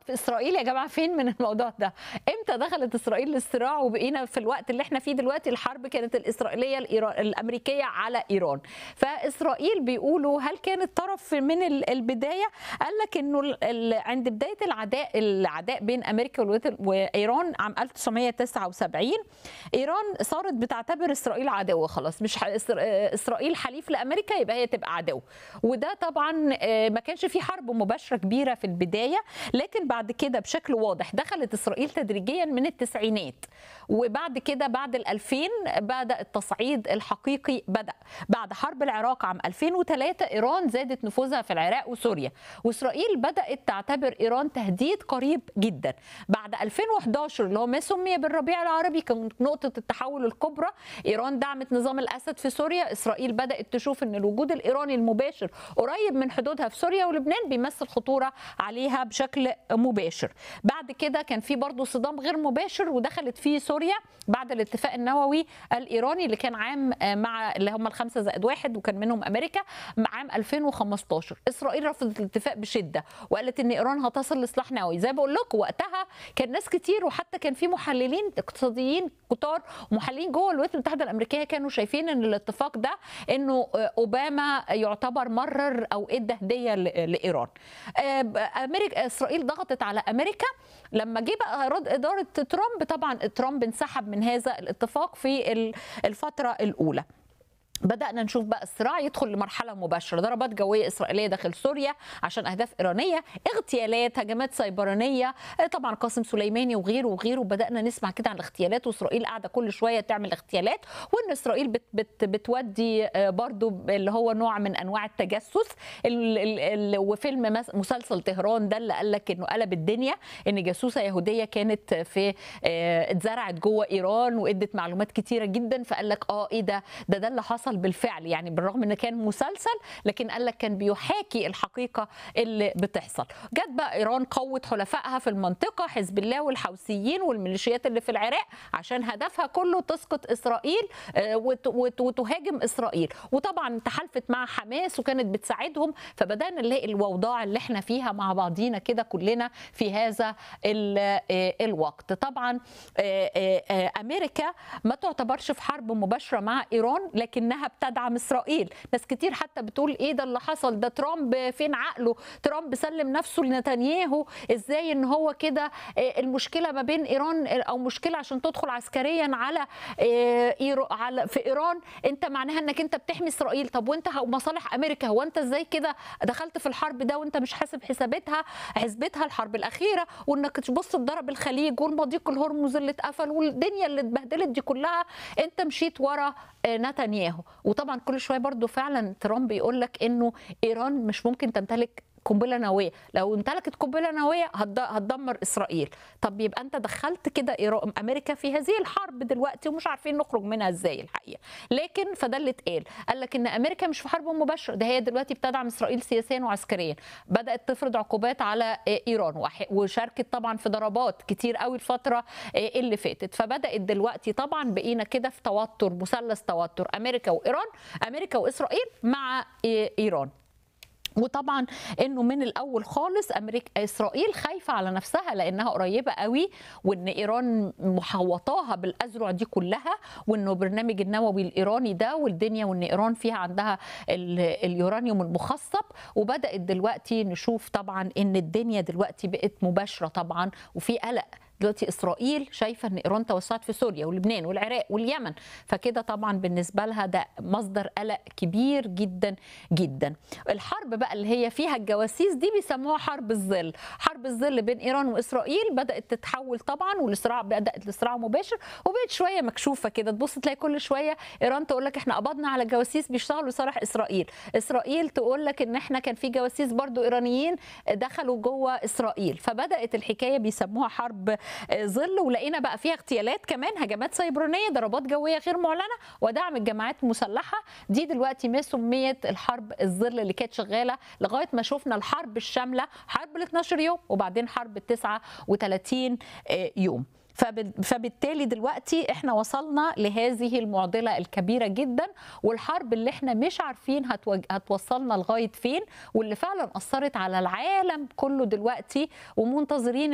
في اسرائيل يا جماعه فين من الموضوع ده امتى دخلت اسرائيل للصراع وبقينا في الوقت اللي احنا فيه دلوقتي الحرب كانت الاسرائيليه الإيران الامريكيه على ايران فاسرائيل بيقولوا هل كانت طرف من ال- البدايه قال لك انه ال- ال- عند بدايه العداء العداء بين امريكا والولايات- وايران عام 1979 ايران صارت بتعتبر اسرائيل عدو خلاص مش ح- إسر- اسرائيل حليف لامريكا يبقى هي تبقى عدو وده طبعا آه، ما كانش في حرب مباشره كبيره في البدايه لكن بعد كده بشكل واضح دخلت اسرائيل تدريجيا من التسعينات وبعد كده بعد ال 2000 بدا التصعيد الحقيقي بدا بعد حرب العراق عام 2003 ايران زادت نفوذها في العراق وسوريا واسرائيل بدات تعتبر ايران تهديد قريب جدا بعد 2011 اللي هو ما سمي بالربيع العربي كانت نقطه التحول الكبرى ايران دعمت نظام الاسد في سوريا اسرائيل بدات تشوف ان الوجود الايراني المباشر قريب من حدودها في سوريا ولبنان بيمثل خطوره عليها بشكل مباشر بعد كده كان في برضه صدام غير مباشر ودخلت فيه سوريا بعد الاتفاق النووي الايراني اللي كان عام آه، مع اللي هم الخمسه زائد واحد وكان منهم امريكا عام 2015 اسرائيل رفضت الاتفاق بشده وقالت ان ايران هتصل لسلاح نووي زي ما بقول لكم وقتها كان ناس كتير وحتى كان في محللين اقتصاديين كتار ومحللين جوه الولايات المتحده الامريكيه كانوا شايفين ان الاتفاق ده انه آه، اوباما يعتبر مرر او ادى هديه ل- لايران آه، امريكا اسرائيل ضغطت على امريكا لما جه بقى رد اداره ترامب طبعا ترامب انسحب من هذا الاتفاق في ال- الفتره الاولى بدأنا نشوف بقى الصراع يدخل لمرحلة مباشرة ضربات جوية إسرائيلية داخل سوريا عشان أهداف إيرانية اغتيالات هجمات سيبرانية آه، طبعا قاسم سليماني وغيره وغيره بدأنا نسمع كده عن الاغتيالات وإسرائيل قاعدة كل شوية تعمل اغتيالات وإن إسرائيل بت بت بتودي آه، برضو اللي هو نوع من أنواع التجسس ال ال ال وفيلم مس- مسلسل طهران ده اللي قال لك إنه قلب الدنيا إن جاسوسة يهودية كانت في آه، اتزرعت جوه إيران وإدت معلومات كتيرة جدا فقال لك آه إيه ده ده ده اللي حصل بالفعل يعني بالرغم ان كان مسلسل لكن قال لك كان بيحاكي الحقيقه اللي بتحصل جت بقى ايران قوت حلفائها في المنطقه حزب الله والحوثيين والميليشيات اللي في العراق عشان هدفها كله تسقط اسرائيل آه، وت- وت- وتهاجم اسرائيل وطبعا تحالفت مع حماس وكانت بتساعدهم فبدانا نلاقي الاوضاع اللي احنا فيها مع بعضينا كده كلنا في هذا ال- آه، الوقت طبعا آه، آه، آه، امريكا ما تعتبرش في حرب مباشره مع ايران لكنها بتدعم اسرائيل ناس كتير حتى بتقول ايه ده اللي حصل ده ترامب فين عقله ترامب سلم نفسه لنتنياهو ازاي ان هو كده آه، المشكله ما بين ايران او مشكله عشان تدخل عسكريا على آه، إيرو- على في ايران انت معناها انك انت بتحمي اسرائيل طب وانت ه- مصالح امريكا هو انت ازاي كده دخلت في الحرب ده وانت مش حاسب حساباتها حسبتها الحرب الاخيره وانك تبص تضرب الخليج والمضيق الهرمز اللي اتقفل والدنيا اللي اتبهدلت دي كلها انت مشيت ورا آه، نتنياهو وطبعا كل شويه برضو فعلا ترامب يقول لك انه ايران مش ممكن تمتلك قنبله نوويه لو امتلكت قنبله نوويه هتد- هتدمر اسرائيل طب يبقى انت دخلت كده إيران- امريكا في هذه الحرب دلوقتي ومش عارفين نخرج منها ازاي الحقيقه لكن فده اللي اتقال قال لك ان امريكا مش في حرب مباشره ده هي دلوقتي بتدعم اسرائيل سياسيا وعسكريا بدات تفرض عقوبات على آه، ايران وح- وشاركت طبعا في ضربات كتير قوي الفتره آه، اللي فاتت فبدات دلوقتي طبعا بقينا كده في توتر مثلث توتر امريكا وايران امريكا واسرائيل مع آه، ايران وطبعا انه من الاول خالص امريكا اسرائيل خايفه على نفسها لانها قريبه قوي وان ايران محوطاها بالاذرع دي كلها وانه برنامج النووي الايراني ده والدنيا وان ايران فيها عندها ال- اليورانيوم المخصب وبدات دلوقتي نشوف طبعا ان الدنيا دلوقتي بقت مباشره طبعا وفي قلق دلوقتي اسرائيل شايفه ان ايران توسعت في سوريا ولبنان والعراق واليمن فكده طبعا بالنسبه لها ده مصدر قلق كبير جدا جدا الحرب بقى اللي هي فيها الجواسيس دي بيسموها حرب الظل حرب الظل بين ايران واسرائيل بدات تتحول طبعا والصراع بدات لصراع مباشر وبقت شويه مكشوفه كده تبص تلاقي كل شويه ايران تقول لك احنا قبضنا على جواسيس بيشتغلوا لصالح اسرائيل اسرائيل تقول لك ان احنا كان في جواسيس برضو ايرانيين دخلوا جوه اسرائيل فبدات الحكايه بيسموها حرب آه، ظل ولقينا بقى فيها اغتيالات كمان هجمات سيبرانيه ضربات جويه غير معلنه ودعم الجماعات المسلحه دي دلوقتي ما سميت الحرب الظل اللي كانت شغاله لغايه ما شفنا الحرب الشامله حرب ال 12 يوم وبعدين حرب ال 39 آه، يوم فب- فبالتالي دلوقتي احنا وصلنا لهذه المعضله الكبيره جدا والحرب اللي احنا مش عارفين هتوج... هتوصلنا لغايه فين واللي فعلا اثرت على العالم كله دلوقتي ومنتظرين